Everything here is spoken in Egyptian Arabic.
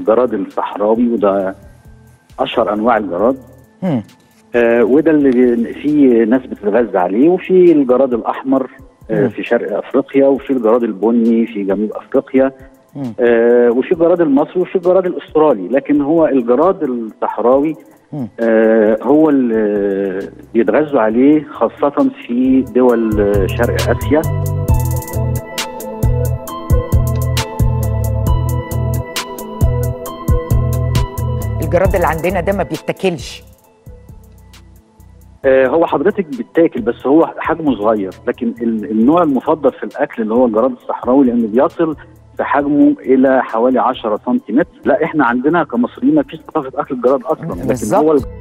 الجراد الصحراوي وده اشهر انواع الجراد مم. آه وده اللي بي- في ناس بتتغذى عليه وفي الجراد الاحمر آه مم. في شرق افريقيا وفي الجراد البني في جنوب افريقيا مم. آه وفي الجراد المصري وفي الجراد الاسترالي لكن هو الجراد الصحراوي مم. آه هو اللي بيتغذوا عليه خاصة في دول آه، شرق آسيا الجراد اللي عندنا ده ما بيتاكلش آه هو حضرتك بتاكل بس هو حجمه صغير لكن ال- النوع المفضل في الأكل اللي هو الجراد الصحراوي لأنه بيصل في حجمه إلى حوالي 10 سنتيمتر لا إحنا عندنا كمصريين ما فيش ثقافة أكل الجراد أصلا لكن بالظبط. هو